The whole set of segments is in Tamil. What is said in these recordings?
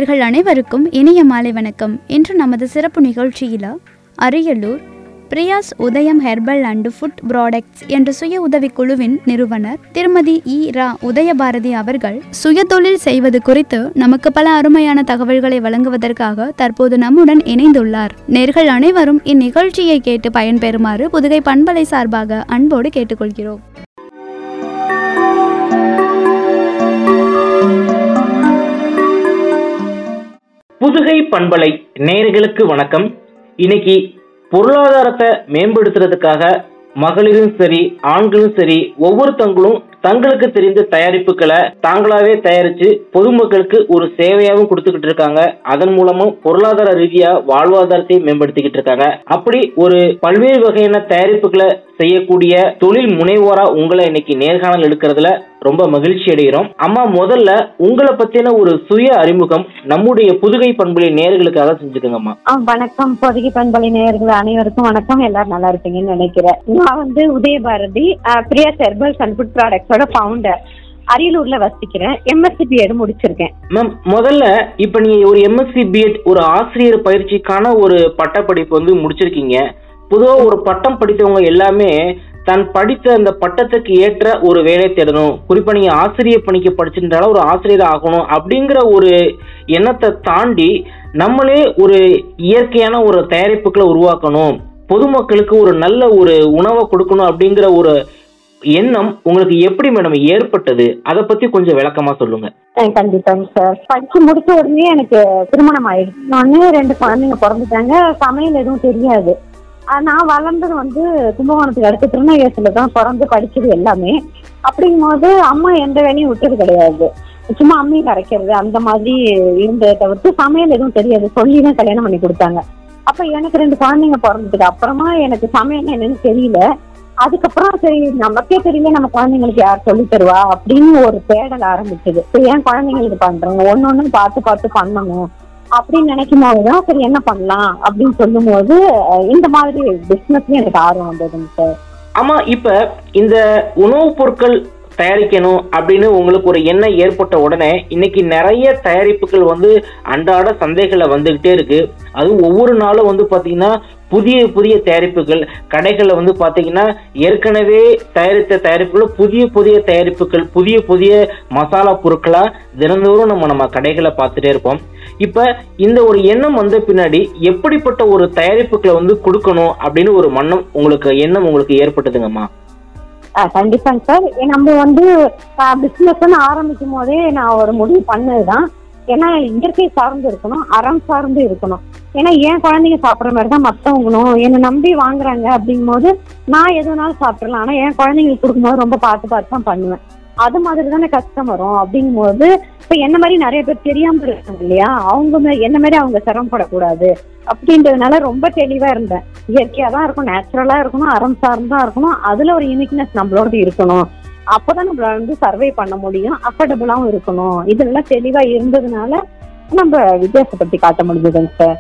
நேர்கள் அனைவருக்கும் இனிய மாலை வணக்கம் இன்று நமது சிறப்பு நிகழ்ச்சியில் அரியலூர் பிரியாஸ் உதயம் ஹெர்பல் அண்ட் ஃபுட் ப்ராடக்ட்ஸ் என்ற சுய உதவிக் குழுவின் நிறுவனர் திருமதி இ ரா உதயபாரதி அவர்கள் சுயதொழில் செய்வது குறித்து நமக்கு பல அருமையான தகவல்களை வழங்குவதற்காக தற்போது நம்முடன் இணைந்துள்ளார் நேர்கள் அனைவரும் இந்நிகழ்ச்சியை கேட்டு பயன்பெறுமாறு புதுகை பண்பலை சார்பாக அன்போடு கேட்டுக்கொள்கிறோம் புதுகை பண்பலை நேயர்களுக்கு வணக்கம் இன்னைக்கு பொருளாதாரத்தை மேம்படுத்துறதுக்காக மகளிரும் சரி ஆண்களும் சரி ஒவ்வொருத்தங்களும் தங்களுக்கு தெரிந்த தயாரிப்புகளை தாங்களாவே தயாரிச்சு பொதுமக்களுக்கு ஒரு சேவையாகவும் கொடுத்துக்கிட்டு இருக்காங்க அதன் மூலமும் பொருளாதார ரீதியா வாழ்வாதாரத்தை மேம்படுத்திக்கிட்டு இருக்காங்க அப்படி ஒரு பல்வேறு வகையான தயாரிப்புகளை செய்யக்கூடிய தொழில் முனைவோரா உங்களை இன்னைக்கு நேர்காணல் எடுக்கிறதுல ரொம்ப மகிழ்ச்சி அடைகிறோம் அம்மா முதல்ல உங்களை பத்தின ஒரு சுய அறிமுகம் நம்முடைய புதுகை பண்புலை நேர்களுக்காக செஞ்சுக்கோங்கம்மா ஆ, வணக்கம் பொதுகை பண்பலை நேயர்கள் அனைவருக்கும் வணக்கம் எல்லாரும் நல்லா இருப்பீங்கன்னு நினைக்கிறேன் நான் வந்து உதயபாரதி ஆ, பிரியா ஹெர்பல்ஸ் அண்ட் ஃபுட் ப்ராடக்ட்ஸோட ஃபவுண்டர் அரியலூர்ல வசிக்கிறேன் எம்எஸ்சி பிஎட் முடிச்சிருக்கேன் மேம் முதல்ல இப்ப நீங்க ஒரு எம்எஸ்சி பிஎட் ஒரு ஆசிரியர் பயிற்சிக்கான ஒரு பட்டப்படிப்பு வந்து முடிச்சிருக்கீங்க பொதுவா ஒரு பட்டம் படித்தவங்க எல்லாமே தான் படித்த அந்த பட்டத்துக்கு ஏற்ற ஒரு வேலை தேடணும் குறிப்பா நீங்க ஆசிரியர் பணிக்கு படிச்சிருந்தாலும் ஒரு ஆசிரியர் ஆகணும் அப்படிங்கிற ஒரு எண்ணத்தை தாண்டி நம்மளே ஒரு இயற்கையான ஒரு தயாரிப்புகளை உருவாக்கணும் பொதுமக்களுக்கு ஒரு நல்ல ஒரு உணவை கொடுக்கணும் அப்படிங்கிற ஒரு எண்ணம் உங்களுக்கு எப்படி மேடம் ஏற்பட்டது அதை பத்தி கொஞ்சம் விளக்கமா சொல்லுங்க ஆ, கண்டிப்பாங்க சார் படிச்சு முடிச்ச உடனே எனக்கு திருமணம் ஆயிடுச்சு உடனே ரெண்டு குழந்தைங்க பிறந்துட்டாங்க சமையல் எதுவும் தெரியாது ஆ, நான் வளர்ந்தது வந்து கும்பகோணத்துக்கு அடுத்து திருநகேசில தான் பிறந்து படிச்சது எல்லாமே அப்படிங்கும்போது அம்மா எந்த வேலையும் விட்டது கிடையாது சும்மா அம்மி கரைக்கிறது அந்த மாதிரி இருந்ததை தவிர்த்து சமையல் எதுவும் தெரியாது சொல்லி தான் கல்யாணம் பண்ணி கொடுத்தாங்க அப்ப எனக்கு ரெண்டு குழந்தைங்க பிறந்ததுக்கு அப்புறமா எனக்கு சமையல் என்னன்னு தெரியல அதுக்கப்புறம் சரி நமக்கே தெரியல நம்ம குழந்தைங்களுக்கு யார் சொல்லி தருவா அப்படின்னு ஒரு தேடல் ஆரம்பிச்சது சரி ஏன் குழந்தைங்களுக்கு பண்றோம் ஒன்னு ஒண்ணு பார்த்து பார்த்து பண்ணணும் அப்படின்னு நினைக்கும் போதுதான் சரி என்ன பண்ணலாம் அப்படின்னு சொல்லும் போது அஹ், இந்த மாதிரி பிசினஸ்லயும் எனக்கு ஆர்வம் வந்ததுங்க சார் ஆமா இப்ப இந்த உணவுப் பொருட்கள் தயாரிக்கணும் அப்படின்னு உங்களுக்கு ஒரு எண்ணம் ஏற்பட்ட உடனே இன்னைக்கு நிறைய தயாரிப்புகள் வந்து அன்றாட சந்தைகளில் வந்துகிட்டே இருக்கு அதுவும் ஒவ்வொரு நாளும் வந்து பாத்தீங்கன்னா புதிய புதிய தயாரிப்புகள் கடைகளில் வந்து பாத்தீங்கன்னா ஏற்கனவே தயாரித்த தயாரிப்புகள் புதிய புதிய தயாரிப்புகள் புதிய புதிய மசாலா பொருட்களா தினந்தோறும் நம்ம நம்ம கடைகளை பார்த்துட்டே இருப்போம் இப்ப இந்த ஒரு எண்ணம் வந்த பின்னாடி எப்படிப்பட்ட ஒரு தயாரிப்புகளை வந்து கொடுக்கணும் அப்படின்னு ஒரு மன்னம் உங்களுக்கு எண்ணம் உங்களுக்கு ஏற்பட்டதுங்கம்மா ஆஹ் கண்டிப்பாங்க சார் ஏ, நம்ம வந்து பிசினஸ் ஆரம்பிக்கும் போதே நான் ஒரு முடிவு பண்ணதுதான் ஏன்னா இயற்கை சார்ந்து இருக்கணும் அறம் சார்ந்து இருக்கணும் ஏன்னா என் குழந்தைங்க சாப்பிட்ற மாதிரி தான் மற்றவங்களும் என்னை நம்பி வாங்குறாங்க அப்படிங்கும் போது நான் எது வேணாலும் சாப்பிட்றலாம் ஆனால் என் குழந்தைங்களுக்கு கொடுக்கும்போது ரொம்ப பார்த்து பார்த்து தான் பண்ணுவேன் அது மாதிரி தானே கஷ்டம் வரும் அப்படிங்கும்போது இப்போ என்ன மாதிரி நிறைய பேர் தெரியாம இருக்காங்க இல்லையா அவங்க மே- என்ன மாதிரி அவங்க சிரமப்படக்கூடாது அப்படின்றதுனால ரொம்ப தெளிவா இருந்தேன் இயற்கையா தான் இருக்கும் நேச்சுரலா இருக்கணும் அறம் சார்ந்தா இருக்கணும் அதுல ஒரு யூனிக்னஸ் நம்மளோட இருக்கணும் அப்பதான் நம்மள வந்து சர்வே பண்ண முடியும் அஃபோர்டபுளாவும் இருக்கணும் இதெல்லாம் தெளிவா இருந்ததுனால நம்ம வித்தியாசப்படுத்தி காட்ட முடிஞ்சதுங்க சார்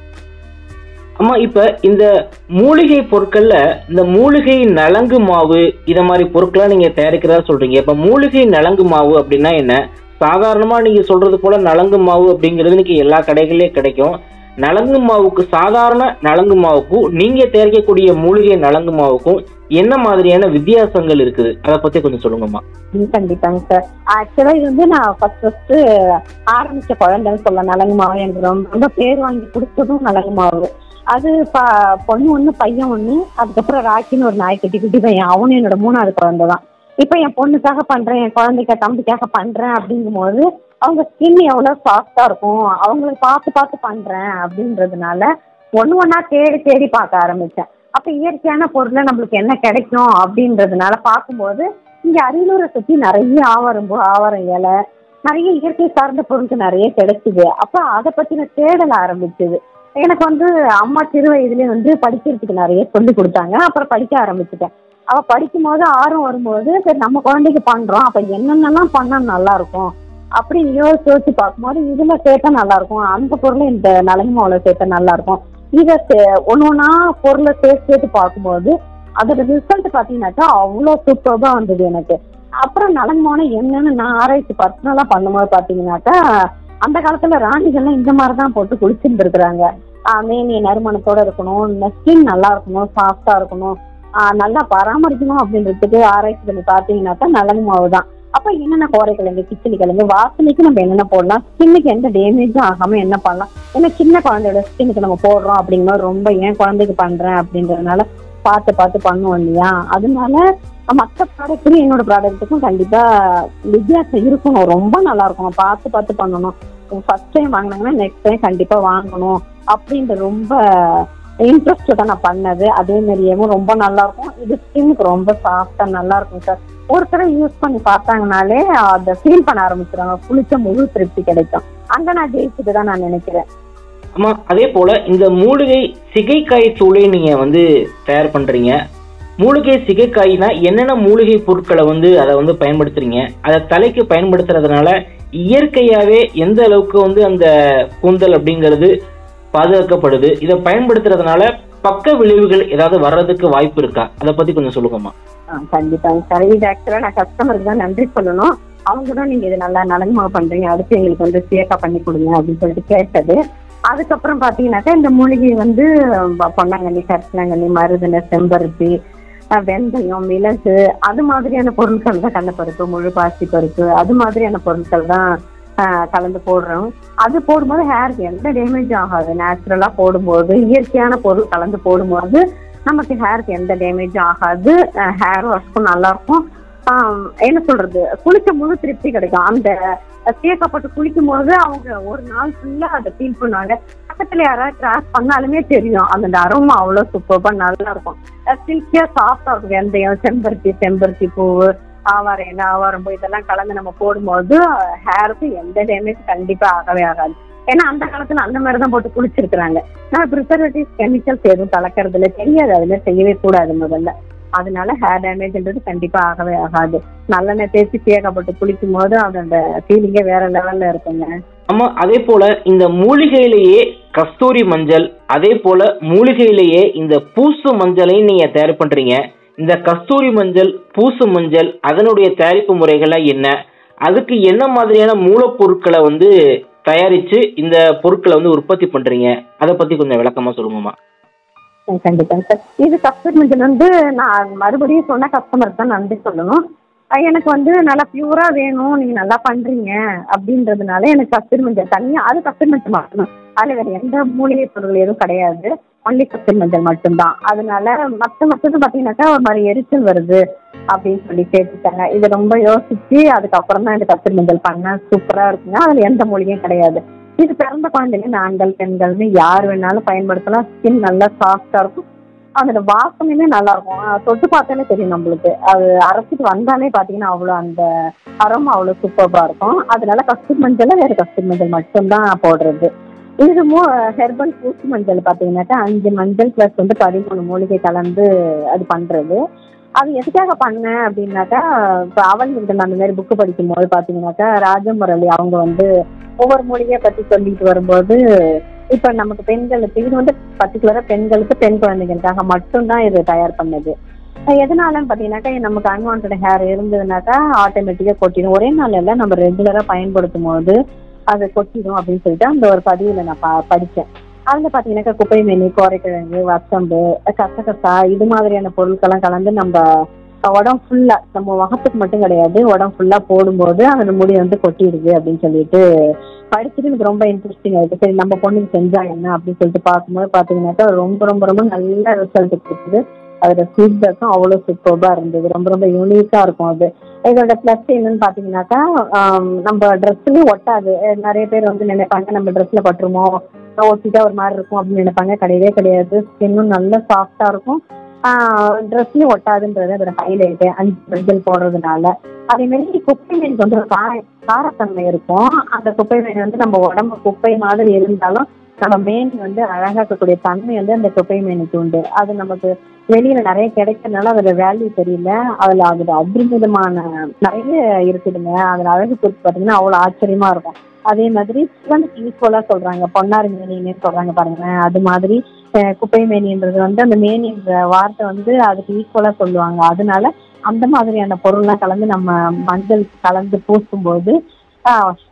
அம்மா இப்ப இந்த மூலிகை பொருட்கள்ல இந்த மூலிகை நலங்கு மாவு இத மாதிரி பொருட்களை நீங்க தயாரிக்கிறதா சொல்றீங்க இப்ப மூலிகை நலங்கு மாவு அப்படின்னா என்ன சாதாரணமா நீங்க சொல்றது போல நலங்கு மாவு அப்படிங்கிறது இன்னைக்கு எல்லா கடைகளிலே கிடைக்கும் நலங்கு மாவுக்கு சாதாரண நலங்கு மாவுக்கும் நீங்க தயாரிக்கக்கூடிய மூலிகை நலங்கு மாவுக்கும் என்ன மாதிரியான வித்தியாசங்கள் இருக்குது அதை பத்தி கொஞ்சம் சொல்லுங்கம்மா ம், கண்டிப்பாங்க சார் ஆக்சுவலா இது வந்து நான் ஃபர்ஸ்ட் ஃபர்ஸ்ட் ஆரம்பிச்ச குழந்தைன்னு சொல்ல நலங்கு மாவு எனக்கு ரொம்ப ரொம்ப பேர் வாங்கி கொடுத்ததும் நலங்கு மாவு அது ப- பொண்ணு ஒண்ணு பையன் ஒண்ணு அதுக்கப்புறம் ராக்கின்னு ஒரு நாய்க்குட்டி குட்டி பையன் அவனும் என்னோட மூணாவது குழந்தை தான் இப்போ என் பொண்ணுக்காக பண்றேன் என் குழந்தைக்கு தம்பிக்காக பண்றேன் அப்படிங்கும்போது அவங்க ஸ்கின் எவ்வளவு சாஃப்டா இருக்கும் அவங்களுக்கு பார்த்து பார்த்து பண்றேன் அப்படின்றதுனால ஒண்ணு ஒண்ணா தேடி தேடி பார்க்க ஆரம்பிச்சேன் அப்ப இயற்கையான பொருளை நம்மளுக்கு என்ன கிடைக்கும் அப்படின்றதுனால பார்க்கும்போது இங்க அரியலூரை சுத்தி நிறைய ஆவாரம்பூ ஆவாரம் இலை நிறைய இயற்கை சார்ந்த பொருட்கள் நிறைய கிடைக்குது அப்ப அதை பத்தின தேடல் ஆரம்பிச்சது எனக்கு வந்து அம்மா சிறு வயதுலயே வந்து படிக்கிறதுக்கு நிறைய சொல்லி கொடுத்தாங்க அப்புறம் படிக்க ஆரம்பிச்சுட்டேன் அவ படிக்கும் போது ஆர்வம் வரும்போது சரி நம்ம குழந்தைக்கு பண்றோம் அப்ப என்னென்னலாம் பண்ணா நல்லா இருக்கும் அப்படின்னு யோசிச்சு யோசிச்சு பார்க்கும்போது இதுல சேர்த்தா நல்லா இருக்கும் அந்த பொருளை இந்த நலங்கு மாவுல சேர்த்தா நல்லா இருக்கும் இதை ஒன்று ஒன்றா பொருளை சேர்த்து சேர்த்து பார்க்கும்போது அதோட ரிசல்ட் பார்த்தீங்கன்னாக்கா அவ்வளோ சூப்பராக வந்தது எனக்கு அப்புறம் நலங்கு மாவு என்னன்னு நான் ஆராய்ச்சி பர்சனலாக பண்ணும்போது பார்த்தீங்கன்னாக்கா அந்த காலத்துல ராணிகள்லாம் இந்த மாதிரி தான் போட்டு குளிச்சுட்டு மேனி நறுமணத்தோட இருக்கணும் ஸ்கின் நல்லா இருக்கணும் சாஃப்டா இருக்கணும் ஆஹ் நல்லா பராமரிக்கணும் அப்படின்றதுக்கு ஆராய்ச்சி பண்ணி பார்த்தீங்கன்னாக்கா நலங்கு மாவு தான் அப்ப என்னென்ன கோரைக்கிழங்கு கிச்சிலி கிழங்கு வாசனைக்கு நம்ம என்னென்ன போடலாம் ஸ்கின்னுக்கு எந்த டேமேஜும் ஆகாம என்ன பண்ணலாம் ஏன்னா சின்ன குழந்தையோட ஸ்கின்னுக்கு நம்ம போடுறோம் அப்படிங்கும்போது ரொம்ப ஏன் குழந்தைக்கு பண்றேன் அப்படின்றதுனால பார்த்து பார்த்து பண்ணுவோம் இல்லையா அதனால மற்ற ப்ராடக்ட்டுக்கும் என்னோட ப்ராடக்ட்டுக்கும் கண்டிப்பா வித்தியாசம் இருக்கணும் ரொம்ப நல்லா இருக்கணும் பார்த்து பார்த்து பண்ணணும் ஃபர்ஸ்ட் டைம் வாங்கினாங்கன்னா நெக்ஸ்ட் டைம் கண்டிப்பா வாங்கணும் அப்படின்ற ரொம்ப இன்ட்ரெஸ்டடா நான் பண்ணது அதே மாதிரியும் ரொம்ப நல்லா இருக்கும் இது ஸ்கின்னுக்கு ரொம்ப சாஃப்டா நல்லா இருக்கும் சார் ஒரு தடவை யூஸ் பண்ணி பார்த்தாங்கனாலே அதை ஃபீல் பண்ண ஆரம்பிச்சிருவாங்க குளிச்ச முழு திருப்தி கிடைக்கும் அங்க நான் ஜெயிச்சுட்டு தான் நான் நினைக்கிறேன் ஆமா அதே போல இந்த மூலிகை சிகைக்காய் தூளை நீங்க வந்து தயார் பண்றீங்க மூலிகை சிகைக்காய்னா என்னென்ன மூலிகை பொருட்களை வந்து அதை வந்து பயன்படுத்துறீங்க அதை தலைக்கு பயன்படுத்துறதுனால இயற்கையாவே எந்த அளவுக்கு வந்து அந்த கூந்தல் அப்படிங்கிறது பாதுகாக்கப்படுது இதை பயன்படுத்துறதுனால பக்க விளைவுகள் ஏதாவது வர்றதுக்கு வாய்ப்பு இருக்கா அதை பத்தி கொஞ்சம் சொல்லுங்கம்மா ஆ, கண்டிப்பாங்க சார் இது ஆக்சுவலா நான் கஸ்டமருக்கு தான் நன்றி சொல்லணும் அவங்க தான் நீங்க இது நல்லா நலங்கமாக பண்றீங்க அடுத்து எங்களுக்கு வந்து சேக்கா பண்ணி கொடுங்க அப்படின்னு சொல்லிட்டு கேட்டது அதுக்கப்புறம் பாத்தீங்கன்னாக்கா இந்த மூலிகை வந்து ப- பொன்னாங்கண்ணி கரிசலாங்கண்ணி மருதனை செம்பருத்தி அஹ், வெந்தயம் மிளகு அது மாதிரியான பொருட்கள் தான் கடலப்பருப்பு முழு பாசி பருப்பு அது மாதிரியான பொருட்கள் தான் அஹ், கலந்து போடுறோம் அது போடும்போது ஹேருக்கு எந்த டேமேஜும் ஆகாது நேச்சுரலா போடும்போது இயற்கையான பொருள் கலந்து போடும்போது நமக்கு ஹேருக்கு எந்த டேமேஜும் ஆகாது ஹேர் வாஷ்க்கும் நல்லா இருக்கும் ஆம், என்ன சொல்றது குளிக்க முழு திருப்தி கிடைக்கும் அந்த சேர்க்கப்பட்டு குளிக்கும் போது அவங்க ஒரு நாள் ஃபுல்லா அதை ஃபீல் பண்ணுவாங்க பக்கத்துல யாராவது கிராஸ் பண்ணாலுமே தெரியும் அந்த அரோமா அவ்வளவு சூப்பர்பா நல்லா இருக்கும் சில்கியா சாஃப்டா இருக்கும் வெந்தயம் செம்பருத்தி செம்பருத்தி பூவு ஆவாரம் என்ன ஆவாரம் பூ இதெல்லாம் கலந்து நம்ம போடும்போது ஹேருக்கு எந்த டேமேஜ் கண்டிப்பா ஆகவே ஆகாது ஏன்னா அந்த காலத்துல அந்த மாதிரி தான் போட்டு குளிச்சிருக்கிறாங்க நம்ம ப்ரிசர்வேட்டிவ் கெமிக்கல்ஸ் எதுவும் கலக்கறது இல்ல தெரியாது அதுல செய்யவே கூடாது முதல்ல அதனால ஹேர் டேமேஜ்ன்றது கண்டிப்பா ஆகவே ஆகாது நல்லெண்ணெய் தேய்ச்சி தேக்கப்பட்டு குளிக்கும் போது அதோட ஃபீலிங்கே வேற லெவல்ல இருக்குங்க ஆமா அதே போல இந்த மூலிகையிலேயே கஸ்தூரி மஞ்சள் அதே போல மூலிகையிலேயே இந்த பூசு மஞ்சளையும் நீங்க தயார் பண்றீங்க இந்த கஸ்தூரி மஞ்சள் பூசு மஞ்சள் அதனுடைய தயாரிப்பு முறைகள்லாம் என்ன அதுக்கு என்ன மாதிரியான மூலப்பொருட்களை வந்து தயாரிச்சு இந்த பொருட்களை வந்து உற்பத்தி பண்றீங்க அதை பத்தி கொஞ்சம் விளக்கமா சொல்லுங்கம்மா ம், கண்டிப்பாங்க சார் இது கஸ்தூரி மஞ்சள் வந்து நான் மறுபடியும் சொன்ன கஸ்டமருக்கு தான் நன்றி சொல்லணும் அஹ் எனக்கு வந்து நல்லா பியூரா வேணும் நீங்க நல்லா பண்றீங்க அப்படின்றதுனால எனக்கு கஸ்தூரி மஞ்சள் தனியா அது கஸ்தூரி மஞ்சள் மட்டும்தான் அதுல வேற எந்த மூலிகை பொருள் எதுவும் கிடையாது ஒன்லி கஸ்தூரி மஞ்சள் மட்டும்தான் அதனால மற்ற மற்றது பாத்தீங்கன்னாக்கா ஒரு மாதிரி எரிச்சல் வருது அப்படின்னு சொல்லி கேட்டுட்டாங்க இது ரொம்ப யோசிச்சு அதுக்கப்புறம் தான் இந்த கஸ்தூரி மஞ்சள் பண்ண சூப்பரா இருக்குங்க அதுல எந்த மூலிகையும் கிடையாது இது பிறந்த குழந்தைங்க ஆண்கள் பெண்கள்னு யார் வேணாலும் பயன்படுத்தலாம் ஸ்கின் நல்லா சாஃப்டா இருக்கும் அதோட வாசனையுமே நல்லா இருக்கும் அஹ் தொட்டு பார்த்தாலே தெரியும் நம்மளுக்கு அது அரைச்சிட்டு வந்தாலே பாத்தீங்கன்னா அவ்வளோ அந்த அரோமா அவ்வளோ சூப்பர்பா இருக்கும் அதனால கஸ்தூரி மஞ்சள் வேற கஸ்தூரி மஞ்சள் மட்டும்தான் போடுறது இது மூ ஹெர்பல் பூச்சி மஞ்சள் பார்த்தீங்கன்னாக்கா அஞ்சு மஞ்சள் ப்ளஸ் வந்து பதிமூணு மூலிகை கலந்து அது பண்றது அது எதுக்காக பண்ணேன் அப்படின்னாக்கா இப்போ அவள் நான் அந்த மாதிரி புக்கு படிக்கும்போது பார்த்தீங்கன்னாக்கா ராஜமுரளி அவங்க வந்து ஒவ்வொரு மூலிகையை பற்றி சொல்லிட்டு வரும்போது இப்போ நமக்கு பெண்களுக்கு இது வந்து பர்டிகுலராக பெண்களுக்கு பெண் குழந்தைகளுக்காக மட்டும்தான் இது தயார் பண்ணது அஹ் எதனாலன்னு பார்த்தீங்கன்னாக்கா நமக்கு அன்வான்ட் ஹேர் இருந்ததுனாக்கா ஆட்டோமேட்டிக்காக கொட்டிடும் ஒரே நாள் எல்லாம் நம்ம ரெகுலராக பயன்படுத்தும் போது அது கொட்டிடும் அப்படின்னு சொல்லிட்டு அந்த ஒரு பதிவில் நான் பா படித்தேன் அதில் பார்த்தீங்கன்னாக்கா குப்பை மேனி கோரைக்கிழங்கு வசம்பு கசகசா இது மாதிரியான பொருட்கள்லாம் கலந்து நம்ம உடம்பு ஃபுல்லா நம்ம முகத்துக்கு மட்டும் கிடையாது உடம்பு ஃபுல்லா போடும்போது அந்த முடி வந்து கொட்டிடுது அப்படின்னு சொல்லிட்டு படிச்சுட்டு எனக்கு ரொம்ப இன்ட்ரெஸ்டிங் ஆயிடுச்சு சரி நம்ம பொண்ணுக்கு செஞ்சா என்ன அப்படின்னு சொல்லிட்டு பார்க்கும்போது பார்த்தீங்கன்னாக்கா ரொம்ப ரொம்ப ரொம்ப நல்ல ரிசல்ட் கொடுக்குது அதோட ஃபீட்பேக்கும் அவ்வளோ சூப்பர்பாக இருந்தது ரொம்ப ரொம்ப யூனிக்காக இருக்கும் அது இதோட ப்ளஸ் என்னன்னு பார்த்தீங்கன்னாக்கா ஆம், நம்ம ட்ரெஸ்ஸுலேயும் ஒட்டாது அஹ் நிறைய பேர் வந்து நினைப்பாங்க நம்ம ட்ரெஸ்ஸில் பட்டுருமோ ஒட்டிட்டா ஒரு மாதிரி இருக்கும் அப்படின்னு நினைப்பாங்க கிடையவே கிடையாது ஸ்கின்னும் நல்ல சாஃப்டாக இருக்கும் ட்ரெஸ்லயும் ஒட்டாதுன்றது அதோட ஹைலைட் அஞ்சு மஞ்சள் போடுறதுனால அதே மாதிரி குப்பை மீனுக்கு வந்து ஒரு கார காரத்தன்மை இருக்கும் அந்த குப்பை மீன் வந்து நம்ம உடம்பு குப்பை மாதிரி இருந்தாலும் நம்ம மேனி வந்து அழகாக்கக்கூடிய தன்மை வந்து அந்த குப்பை மீனுக்கு உண்டு அது நமக்கு வெளியில நிறைய கிடைக்கிறதுனால அதோட வேல்யூ தெரியல அதுல அதோட அபரிமிதமான நிறைய இருக்குதுங்க அதோட அழகு குறித்து பார்த்தீங்கன்னா அவ்வளோ ஆச்சரியமா இருக்கும் அதே மாதிரி சிவனுக்கு ஈக்குவலா சொல்றாங்க பொன்னாரி மேனின்னு சொல்றாங்க பாருங்களேன் அது மாதிரி அஹ், குப்பை மேனின்றது வந்து அந்த மேனின்ற வார்த்தை வந்து அதுக்கு ஈக்குவலா சொல்லுவாங்க அதனால அந்த மாதிரியான பொருள்லாம் கலந்து நம்ம மஞ்சள் கலந்து பூசும்போது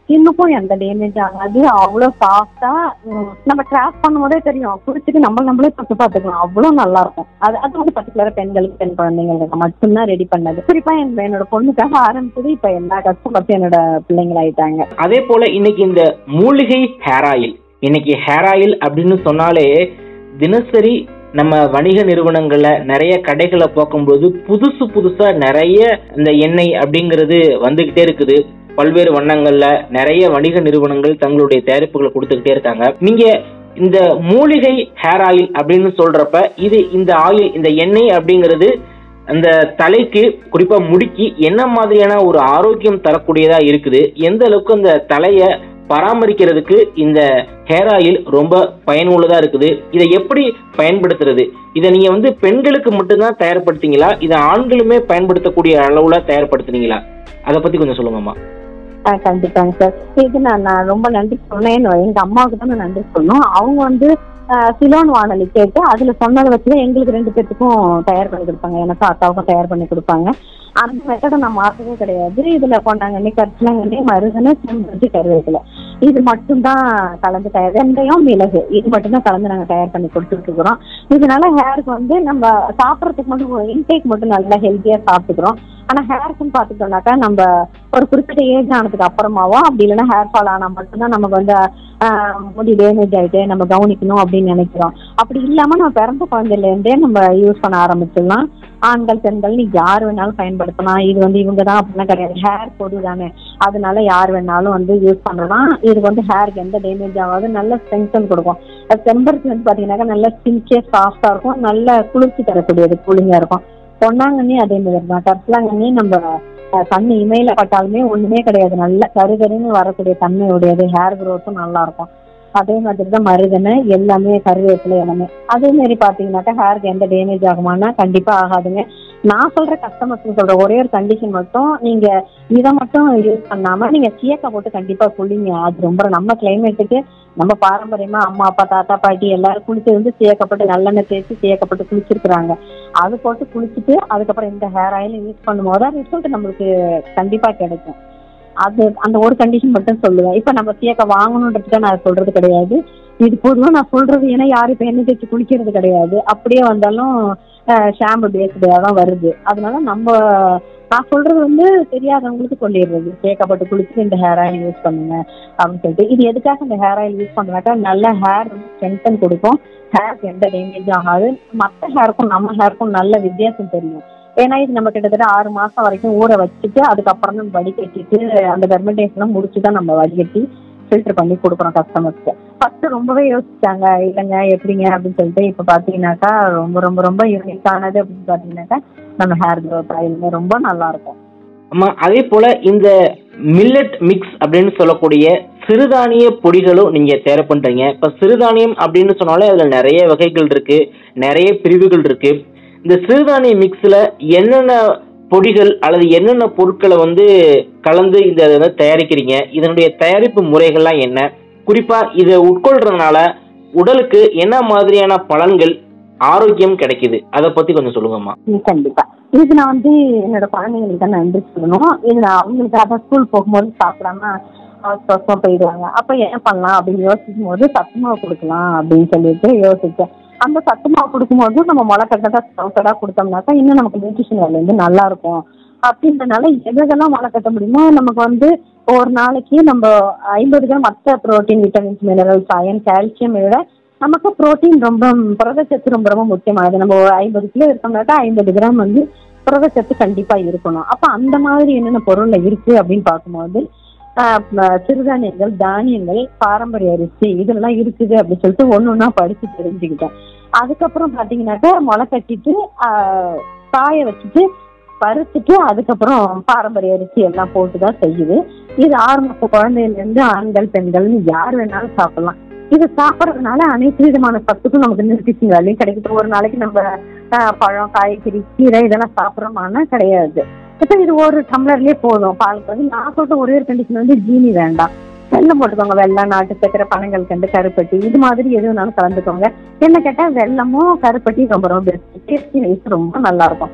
ஸ்கின்னுக்கும் எந்த டேமேஜ் ஆகாது அவ்வளோ சாஃப்டா நம்ம ட்ராப் பண்ணும்போதே தெரியும் குடிச்சிட்டு நம்ம நம்மளே தொட்டு பார்த்துக்கலாம் அவ்வளோ நல்லா இருக்கும் அது அது வந்து பர்டிகுலரா பெண்களுக்கு பெண் குழந்தைங்களுக்கு மட்டும்தான் ரெடி பண்ணது குறிப்பா என் என்னோட பொண்ணுக்காக ஆரம்பிச்சது இப்ப எல்லா கஸ்டமர்ஸும் என்னோட பிள்ளைங்களாயிட்டாங்க அதே போல இன்னைக்கு இந்த மூலிகை ஹேர் ஆயில் இன்னைக்கு ஹேர் ஆயில் அப்படின்னு சொன்னாலே தினசரி நம்ம வணிக நிறுவனங்கள்ல நிறைய கடைகளை பார்க்கும்போது புதுசு புதுசா நிறைய இந்த எண்ணெய் அப்படிங்கிறது வந்துகிட்டே இருக்குது பல்வேறு வண்ணங்கள்ல நிறைய வணிக நிறுவனங்கள் தங்களுடைய தயாரிப்புகளை கொடுத்துக்கிட்டே இருக்காங்க நீங்க இந்த மூலிகை ஹேர் ஆயில் அப்படின்னு சொல்றப்ப இது இந்த ஆயில் இந்த எண்ணெய் அப்படிங்கிறது அந்த தலைக்கு குறிப்பா முடிக்கு என்ன மாதிரியான ஒரு ஆரோக்கியம் தரக்கூடியதா இருக்குது எந்த அளவுக்கு அந்த தலைய பராமரிக்கிறதுக்கு இந்த ஹேர் ஆயில் ரொம்ப பயனுள்ளதா இருக்குது இதை எப்படி பயன்படுத்துறது இதை நீங்க வந்து பெண்களுக்கு மட்டும்தான் தயார்படுத்தீங்களா இதை ஆண்களுமே பயன்படுத்தக்கூடிய அளவுல தயார்படுத்துனீங்களா அதை பத்தி கொஞ்சம் சொல்லுங்கம்மா ஆ, கண்டிப்பாங்க சார் இது நான் நான் ரொம்ப நன்றி சொன்னேன் எங்க அம்மாவுக்கு தான் நான் நன்றி சொன்னோம் அவங்க வந்து ஆ, சிலோன் வானொலி கேட்டு அதுல சொன்னதை வச்சு எங்களுக்கு ரெண்டு பேத்துக்கும் தயார் பண்ணி கொடுப்பாங்க எனக்கும் அக்காவுக்கும் தயார் பண்ணி கொடுப்பாங்க அந்த மெத்தடை நான் மாற்றவே கிடையாது இதுல கொண்டாங்கண்ணி கரிசலாங்கண்ணி மருகனை செம்பருத்தி கருவேப்பிலை இது மட்டும்தான் கலந்து தயார் வெந்தயம் மிளகு இது மட்டும்தான் கலந்து நாங்க தயார் பண்ணி கொடுத்துட்டு இருக்கிறோம் இதனால ஹேருக்கு வந்து நம்ம சாப்பிட்றதுக்கு மட்டும் இன்டேக் மட்டும் நல்லா ஹெல்த்தியா சாப்பிட்டுக்கிறோம் ஆனா ஹேருக்குன்னு பாத்துக்கிட்டோம்னாக்கா நம்ம ஒரு குறிப்பிட்ட ஏஜ் ஆனதுக்கு அப்புறமாவோ அப்படி இல்லைன்னா ஹேர் ஃபால் ஆனா மட்டும்தான் நமக்கு வந்து ஆஹ், முடி டேமேஜ் ஆயிட்டு நம்ம கவனிக்கணும் அப்படின்னு நினைக்கிறோம் அப்படி இல்லாம நம்ம பிறந்த குழந்தையில இருந்தே நம்ம யூஸ் பண்ண ஆரம்பிச்சிடலாம் ஆண்கள் பெண்கள் நீ யார் வேணாலும் பயன்படுத்தலாம் இது வந்து இவங்க தான் அப்படிலாம் கிடையாது ஹேர் பொது தானே அதனால யார் வேணாலும் வந்து யூஸ் பண்ணலாம் இது வந்து ஹேருக்கு எந்த டேமேஜ் ஆகாது நல்ல ஸ்ட்ரென்தன் கொடுக்கும் அது செம்பருத்தி வந்து பாத்தீங்கன்னாக்கா நல்ல சில்கே சாஃப்டா இருக்கும் நல்ல குளிர்ச்சி தரக்கூடியது கூலிங்கா இருக்கும் பொன்னாங்கண்ணி அதே மாதிரி தான் கரிசலாங்கண்ணி நம்ம அஹ், கண்ணு இமையில பட்டாலுமே ஒண்ணுமே கிடையாது நல்ல கருகருன்னு வரக்கூடிய தன்மை உடையது ஹேர் growth-உம் நல்லா இருக்கும் அதே மாதிரி தான் மருதனை எல்லாமே கருவேப்பிலை எல்லாமே அதே மாதிரி பாத்தீங்கன்னாக்கா ஹேருக்கு எந்த டேமேஜ் ஆகுமானா கண்டிப்பா ஆகாதுங்க நான் சொல்ற கஸ்டமர்ஸ்க்கு சொல்ற ஒரே ஒரு கண்டிஷன் மட்டும் நீங்க இதை மட்டும் யூஸ் பண்ணாம நீங்க சீயக்காய் போட்டு கண்டிப்பா குளிங்க அது ரொம்ப நம்ம கிளைமேட்டுக்கு நம்ம பாரம்பரியமா அம்மா அப்பா தாத்தா பாட்டி எல்லாரும் குளிச்சு வந்து சீயக்கப்பட்டு நல்லெண்ணெய் தேய்ச்சி சீயக்கப்பட்டு குளிச்சிருக்கிறாங்க அது போட்டு குளிச்சுட்டு அதுக்கப்புறம் இந்த ஹேர் ஆயில் யூஸ் பண்ணும்போது ரிசல்ட் நம்மளுக்கு கண்டிப்பா கிடைக்கும் அது அந்த ஒரு கண்டிஷன் மட்டும் சொல்லுவேன் இப்ப நம்ம சீயக்கா வாங்கணுன்றதுக்கு நான் சொல்றது கிடையாது இது பொதுவா நான் சொல்றது ஏன்னா யாரும் இப்ப எண்ணெய் தேய்ச்சி குளிக்கிறது கிடையாது அப்படியே வந்தாலும் ஷாம்பு பேஸ்டாக தான் வருது அதனால நம்ம நான் சொல்றது வந்து தெரியாதவங்களுக்கு சொல்லிடுறது கேட்கப்பட்டு குளிச்சு இந்த ஹேர் ஆயில் யூஸ் பண்ணுங்க அப்படின்னு சொல்லிட்டு இது எதுக்காக இந்த ஹேர் ஆயில் யூஸ் பண்ணாக்கா நல்ல ஹேர் வந்து ஸ்ட்ரென்தன் கொடுக்கும் ஹேருக்கு எந்த டேமேஜ் ஆகாது மற்ற ஹேருக்கும் நம்ம ஹேருக்கும் நல்ல வித்தியாசம் தெரியும் ஏன்னா இது நம்ம கிட்டத்தட்ட ஆறு மாசம் வரைக்கும் ஊற வச்சுட்டு அதுக்கப்புறம் நம்ம வடிகட்டிட்டு அந்த ஃபெர்மெண்டேஷன்லாம் முடிச்சு தான் நம்ம வடிகட்டி ஃபில்டர் பண்ணி கொடுக்குறோம் கஸ்டமர்ஸ்க்கு ஃபர்ஸ்ட் ரொம்பவே யோசிச்சாங்க இல்லைங்க எப்படிங்க அப்படின்னு சொல்லிட்டு இப்போ பார்த்தீங்கன்னாக்கா ரொம்ப ரொம்ப ரொம்ப யூனிக்கானது அப்படின்னு பார்த்தீங்கன்னாக்கா நம்ம ஹேர் க்ரோத் ஆயிலுமே ரொம்ப நல்லா இருக்கும் அம்மா அதே போல இந்த மில்லட் மிக்ஸ் அப்படின்னு சொல்லக்கூடிய சிறுதானிய பொடிகளும் நீங்க தயார் பண்றீங்க இப்ப சிறுதானியம் அப்படின்னு சொன்னாலே அதுல நிறைய வகைகள் இருக்கு நிறைய பிரிவுகள் இருக்கு இந்த சிறுதானிய மிக்ஸ்ல என்னென்ன பொடிகள் அல்லது என்னென்ன பொருட்களை வந்து கலந்து இந்த இதை வந்து தயாரிக்கிறீங்க இதனுடைய தயாரிப்பு முறைகள்லாம் என்ன குறிப்பா இதை உட்கொள்றதுனால உடலுக்கு என்ன மாதிரியான பலன்கள் ஆரோக்கியம் கிடைக்குது அதை பத்தி கொஞ்சம் சொல்லுங்கம்மா ம், கண்டிப்பா இது நான் வந்து என்னோட குழந்தைங்களுக்கு தான் நன்றி சொல்லணும் இது நான் அவங்களுக்கு அதான் ஸ்கூல் போகும்போது சாப்பிடாம அவசரமா போயிடுவாங்க அப்ப என்ன பண்ணலாம் அப்படின்னு யோசிக்கும் போது சத்து மாவு கொடுக்கலாம் அப்படின்னு சொல்லிட்டு யோசிச்சேன் அந்த சத்து மாவு கொடுக்கும்போது நம்ம முளை கட்டதா சவுட்டடா கொடுத்தோம்னாக்கா இன்னும் நமக்கு நியூட்ரிஷன் வேலை வந்து நல்லா இருக்கும் அப்படின்றனால எது எதெல்லாம் முளை கட்ட முடியுமோ நமக்கு வந்து ஒரு நாளைக்கு நம்ம ஐம்பது கிராம் மற்ற protein vitamins minerals iron calcium விட நமக்கு புரோட்டீன் ரொம்ப புரதச்சத்து ரொம்ப ரொம்ப முக்கியமானது நம்ம ஒரு ஐம்பது கிலோ இருக்கோம்னாக்கா ஐம்பது கிராம் வந்து புரதச்சத்து கண்டிப்பா இருக்கணும் அப்ப அந்த மாதிரி என்னென்ன பொருள்ல இருக்கு அப்படின்னு பார்க்கும்போது ஆஹ் ம- சிறுதானியங்கள் தானியங்கள் பாரம்பரிய அரிசி இதெல்லாம் இருக்குது அப்படின்னு சொல்லிட்டு ஒண்ணு ஒண்ணா படிச்சு தெரிஞ்சுக்கிட்டேன் அதுக்கப்புறம் பாத்தீங்கன்னாக்கா முளை கட்டிட்டு ஆஹ் காய வச்சுட்டு பறிச்சுட்டு அதுக்கப்புறம் பாரம்பரிய அரிசி எல்லாம் போட்டு தான் செய்யுது இது ஆறு மாச குழந்தையில இருந்து ஆண்கள் பெண்கள்னு யார் வேணாலும் சாப்பிடலாம் இது சாப்பிட்றதுனால அனைத்து விதமான சத்துக்கும் நமக்கு நிறுத்திச்சு வேலையும் கிடைக்குது ஒரு நாளைக்கு நம்ம ஆஹ், பழம் காய்கறி கீரை இதெல்லாம் சாப்பிட்றோமானா கிடையாது இப்போ இது ஒரு டம்ளர்லயே போதும் பால் வந்து நான் சொல்ற ஒரே ஒரு கண்டிஷன் வந்து ஜீனி வேண்டாம் வெல்லம் போட்டுக்கோங்க வெல்லம் நாட்டு சக்கரை பனங்கள் கண்டு கருப்பட்டி இது மாதிரி எது வேணாலும் கலந்துக்கோங்க என்ன கேட்டா வெல்லமும் கருப்பட்டி ரொம்ப ரொம்ப பெஸ்ட் டேஸ்டி வைஸ் ரொம்ப நல்லா இருக்கும்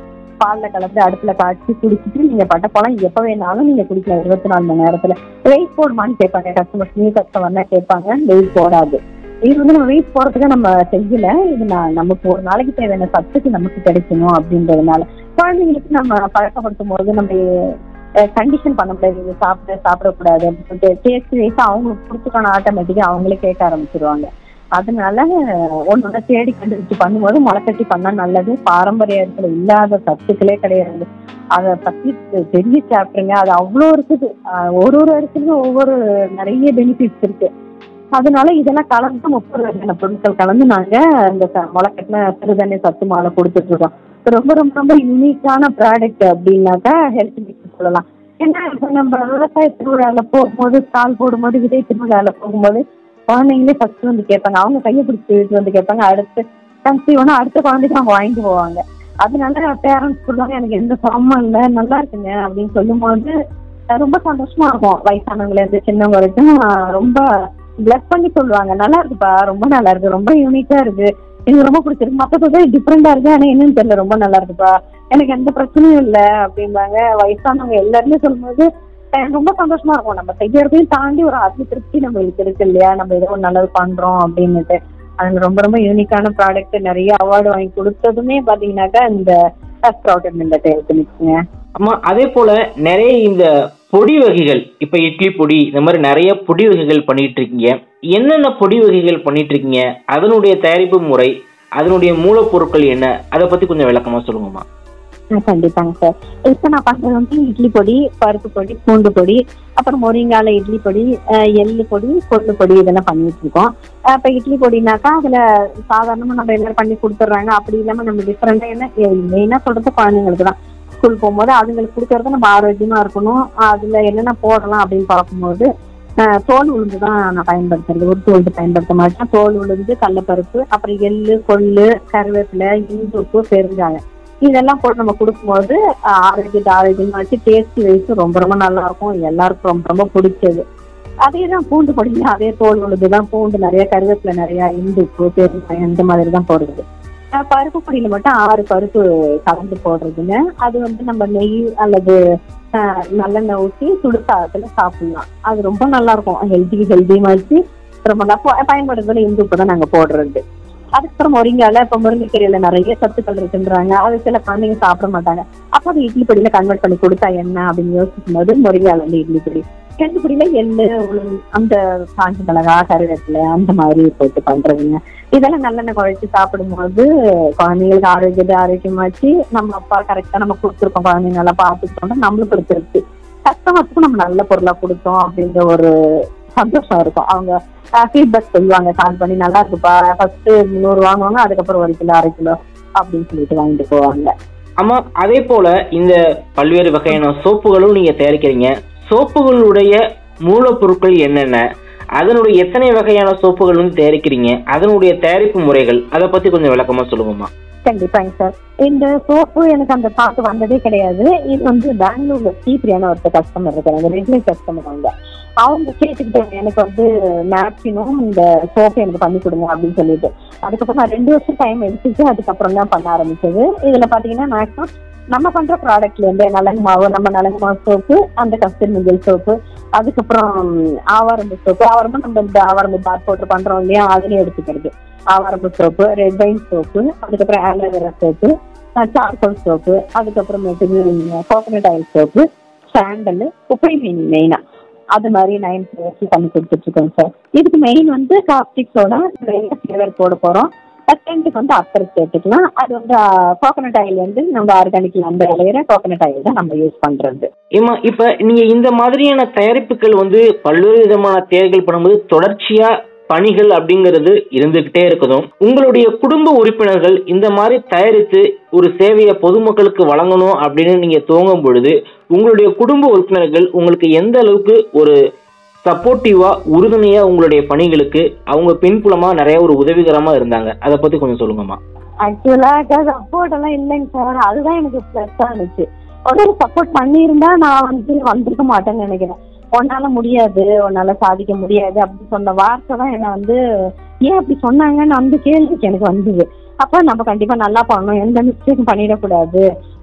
பால்ல கலந்து அடுப்புல காய்ச்சி குடிச்சிட்டு நீங்க பட்டப்பழம் எப்ப வேணாலும் நீங்க குடிக்கலாம் இருபத்தி நாலு மணி நேரத்துல வெயிட் போடுமான்னு கேட்பாங்க கஸ்டமர்ஸ் நியூ கஸ்டமர்னா கேட்பாங்க வெயிட் போடாது இது வந்து நம்ம வெயிட் போறதுக்கு நம்ம செய்யல இது நான் நமக்கு ஒரு நாளைக்கு தேவையான சத்துக்கு நமக்கு கிடைக்கணும் அப்படின்றதுனால குழந்தைங்களுக்கு நம்ம பழக்கப்படுத்தும் போது நம்ம கண்டிஷன் பண்ண முடியாது இது சாப்பிட சாப்பிடக்கூடாது அப்படின்னு சொல்லிட்டு டேஸ்ட் வைஸ் அவங்களுக்கு பிடிச்சிக்கான ஆட்டோமேட்டிக்கா அவங்களே கேட்க ஆரம்பிச்சிருவாங்க அதனால ஒன்று ஒன்று தேடி கண்டுபிடிச்சு பண்ணும்போது முளைக்கட்டி பண்ணா நல்லது பாரம்பரியத்துல இல்லாத சத்துக்களே கிடையாது அதை பத்தி தெ- பெரிய சாப்டருங்க அது அவ்வளோ இருக்குது ஆஹ் ஒரு ஒரு இடத்துலயும் ஒவ்வொரு நிறைய பெனிஃபிட்ஸ் இருக்கு அதனால இதெல்லாம் கலந்து முப்பது வகையான பொருட்கள் கலந்து நாங்க இந்த ச- முளைக்கட்டின சிறுதானிய சத்து மாலை கொடுத்துட்டு இருக்கோம் ரொம்ப ரொம்ப ரொம்ப யூனிக்கான ப்ராடக்ட் அப்படின்னாக்கா ஹெல்த் மிக்ஸ் சொல்லலாம் ஏன்னா இப்ப நம்ம விவசாய திருவிழால போகும்போது ஸ்டால் போடும்போது விதை திருவிழால போகும்போது குழந்தைங்களே ஃபர்ஸ்ட் வந்து கேட்பாங்க அவங்க கையை பிடிச்சி இழுத்து வந்து கேட்பாங்க அடுத்து கன்சீவ் ஆனா அடுத்த குழந்தைக்கு அவங்க வாங்கிட்டு போவாங்க அதனால பேரண்ட்ஸ் சொல்லுவாங்க எனக்கு எந்த சிரமம் இல்லை நல்லா இருக்குங்க அப்படின்னு சொல்லும்போது அஹ் ரொம்ப சந்தோஷமா இருக்கும் வயசானவங்கல இருந்து சின்னவங்க வரைக்கும் அஹ் ரொம்ப பிளஸ் பண்ணி சொல்லுவாங்க நல்லா இருக்குப்பா ரொம்ப நல்லா இருக்கு ரொம்ப யூனிக்கா இருக்கு எனக்கு ரொம்ப பிடிச்சிருக்கு மற்றதோட டிஃப்ரெண்டா இருக்கு ஆனா என்னன்னு தெரியல ரொம்ப நல்லா இருக்குப்பா எனக்கு எந்த பிரச்சனையும் இல்லை அப்படிம்பாங்க வயசானவங்க எல்லாருமே சொல்லும்போது எனக்கு ரொம்ப சந்தோஷமா இருக்கும் நம்ம செய்யறதையும் தாண்டி ஒரு ஆத்ம திருப்தி நம்மளுக்கு இருக்கு இல்லையா நம்ம ஏதோ ஒரு நல்லது பண்றோம் அப்படின்னுட்டு அது ரொம்ப ரொம்ப யூனிக்கான ப்ராடக்ட் நிறைய அவார்டு வாங்கி கொடுத்ததுமே பாத்தீங்கன்னாக்கா இந்த ஸ்ப்ரவுட்டட் மில்லட் இருக்குங்க அம்மா அதே போல நிறைய இந்த பொடி வகைகள் இப்ப இட்லி பொடி இந்த மாதிரி நிறைய பொடி வகைகள் பண்ணிட்டு இருக்கீங்க என்னென்ன பொடி வகைகள் பண்ணிட்டு இருக்கீங்க அதனுடைய தயாரிப்பு முறை அதனுடைய மூலப்பொருட்கள் என்ன அதை பத்தி கொஞ்சம் விளக்கமா சொல்லுங்கம்மா ஆ, கண்டிப்பாங்க சார் இப்போ நான் பண்றது வந்து இட்லி பொடி பருப்பு பொடி பூண்டு பொடி அப்புறம் முருங்கால இட்லி பொடி அஹ், எள்ளு பொடி கொள்ளு பொடி இதெல்லாம் பண்ணிட்டு இருக்கோம் அஹ், இப்போ இட்லி பொடினாக்கா அதுல சாதாரணமா நம்ம எல்லாரும் பண்ணி கொடுத்துட்றாங்க அப்படி இல்லாம நம்ம டிஃப்ரெண்டா என்ன மெயினா சொல்றது குழந்தைங்களுக்கு தான் ஸ்கூல் போகும்போது அதுங்களுக்கு கொடுக்கறது நம்ம ஆரோக்கியமா இருக்கணும் அதுல என்னென்ன போடலாம் அப்படின்னு பார்க்கும்போது அஹ், தோல் உளுந்து தான் நான் பயன்படுத்துறது உருட்டு உளுந்து பயன்படுத்த மாட்டேன் தோல் உளுந்து கடலப்பருப்பு அப்புறம் எள்ளு கொள்ளு கருவேப்பிலை இந்துப்பு பெருங்காயம் இதெல்லாம் போட்டு நம்ம கொடுக்கும்போது ஆஹ், ஆரோக்கியத்தை ஆரோக்கியமா வச்சு டேஸ்ட் வைஸ் ரொம்ப ரொம்ப நல்லா இருக்கும் எல்லாருக்கும் ரொம்ப ரொம்ப பிடிச்சது அதே தான் பூண்டு பொடிங்க அதே தோல் உழுது தான் பூண்டு நிறைய கருவேப்பிலை நிறைய இந்துப்பு பெருங்காயம் இந்த மாதிரி தான் போடுறது ஆஹ், பருப்பு பொடியில மட்டும் ஆறு பருப்பு கலந்து போடுறதுங்க அது வந்து நம்ம நெய் அல்லது ஆஹ், நல்லெண்ணெய் ஊற்றி சுடுசாதத்துல சாப்பிடலாம் அது ரொம்ப நல்லா இருக்கும் ஹெல்த்தி ஹெல்த்தியும் வச்சு ரொம்ப நல்லா ப- பயன்படுறதுல இந்துப்பு தான் நாங்க போடுறது அதுக்கப்புறம் முருங்கால இப்ப முருங்கைக்கீரையில நிறைய சத்துக்கள் இருக்குன்றாங்க அது சில குழந்தைங்க சாப்பிட மாட்டாங்க அப்ப அது இட்லி பொடியில கன்வெர்ட் பண்ணி கொடுத்தா என்ன அப்படின்னு யோசிக்கும் போது முருங்கால வந்து இட்லி பொடி எள்ளு பொடியில எள்ளு உளுந்து, அந்த காஞ்ச மிளகா கருவேப்பிலை அந்த மாதிரி போட்டு பண்றதுங்க இதெல்லாம் நல்லெண்ணெய் குழைச்சி சாப்பிடும்போது குழந்தைங்களுக்கு ஆரோக்கியத்தை ஆரோக்கியமாச்சு நம்ம அப்பா கரெக்டா நம்ம கொடுத்துருக்கோம் குழந்தைங்க நல்லா பார்த்துக்கிட்டோம்னா நம்மளுக்கு ஒரு திருப்தி கஸ்டமர்ஸ்க்கு நம்ம நல்ல பொருளா கொடுத்தோம் அப்படின்ற ஒரு சந்தோஷம் இருக்கும் அவங்க ஃபீட்பேக் சொல்லுவாங்க கால் பண்ணி நல்லா இருக்குப்பா ஃபர்ஸ்ட் முந்நூறு வாங்குவாங்க அதுக்கப்புறம் ஒரு கிலோ அரை கிலோ அப்படின்னு சொல்லிட்டு வாங்கிட்டு போவாங்க அம்மா அதே போல இந்த பல்வேறு வகையான சோப்புகளும் நீங்க தயாரிக்கிறீங்க சோப்புகளுடைய மூலப்பொருட்கள் என்னென்ன அதனுடைய எத்தனை வகையான சோப்புகள் வந்து தயாரிக்கிறீங்க அதனுடைய தயாரிப்பு முறைகள் அதை பத்தி கொஞ்சம் விளக்கமா சொல்லுங்கம்மா கண்டிப்பாங்க சார் இந்த சோப்பு எனக்கு அந்த தாட் வந்ததே கிடையாது இது வந்து பெங்களூர்ல சீப்ரியான ஒருத்தர் கஸ்டமர் இருக்காங்க ரெகுலர் கஸ்டமர் அவங்க அவங்க கேட்டுக்கிட்டாங்க எனக்கு வந்து நாப்கினும் இந்த சோப்பு எனக்கு பண்ணி கொடுங்க அப்படின்னு சொல்லிட்டு அதுக்கப்புறம் நான் ரெண்டு வருஷம் டைம் எடுத்துட்டு அதுக்கப்புறம் தான் பண்ண ஆரம்பிச்சது இதுல பாத்தீங்கன்னா மேக்ஸிமம் நம்ம பண்ற ப்ராடக்ட்ல இருந்து நலங்கு மாவு நம்ம நலங்கு மாவு சோப்பு அந்த கஸ்தூரி மஞ்சள் சோப்பு அதுக்கப்புறம் ஆவாரம்பு சோப்பு ஆவாரம்பு நம்ம இந்த ஆவாரம்பு பார் போட்டு பண்றோம் இல்லையா அதுலயும் எடுத்துக்கிறது ஆவாரம்பு சோப்பு ரெட் வைன் சோப்பு அதுக்கப்புறம் ஆலோவேரா சோப்பு சார்கோல் சோப்பு அதுக்கப்புறமேட்டு கோகனட் ஆயில் சோப்பு சாண்டல் உப்பை மீன் மெயினா அது மாதிரி நைன் ஃபிளேவர்ஸ் பண்ணி கொடுத்துட்டு இருக்கோம் சார் இதுக்கு மெயின் வந்து காஸ்டிக் சோடா என்ன ஃபிளேவர் போட போறோம் செகண்டுக்கு வந்து அத்தர் சேர்த்துக்கலாம் அது வந்து கோகனட் ஆயில் வந்து நம்ம ஆர்கானிக்ல அந்த விளையிற கோகனட் ஆயில் தான் நம்ம யூஸ் பண்றது ஏம்மா இப்ப நீங்க இந்த மாதிரியான தயாரிப்புகள் வந்து பல்வேறு விதமான தேவைகள் பண்ணும்போது தொடர்ச்சியா பணிகள் அப்படிங்கிறது இருந்துகிட்டே இருக்கணும் உங்களுடைய குடும்ப உறுப்பினர்கள் இந்த மாதிரி தயாரித்து ஒரு சேவையை பொதுமக்களுக்கு வழங்கணும் அப்படின்னு நீங்க துவங்கும் பொழுது உங்களுடைய குடும்ப உறுப்பினர்கள் உங்களுக்கு எந்த அளவுக்கு ஒரு சப்போர்ட்டிவா உறுதுணையா உங்களுடைய பணிகளுக்கு அவங்க பின்புலமா நிறைய ஒரு உதவிகரமா இருந்தாங்க அதை பத்தி கொஞ்சம் சொல்லுங்கம்மா ஆக்சுவலா சப்போர்ட் எல்லாம் இல்லைங்க சார் அதுதான் எனக்கு ப்ளஸ்ஸா இருந்துச்சு ஒரு சப்போர்ட் பண்ணியிருந்தா நான் வந்து வந்திருக்க மாட்டேன்னு நினைக்கிறேன் உன்னால முடியாது உன்னால சாதிக்க முடியாது அப்படி சொன்ன வார்த்தை தான் என்ன வந்து ஏன் அப்படி சொன்னாங்கன்னு அந்த கேள்விக்கு எனக்கு வந்தது அப்ப நம்ம கண்டிப்பா நல்லா பண்ணணும் எந்த மிஸ்டேக்கும் பண்ணிடக்கூடாது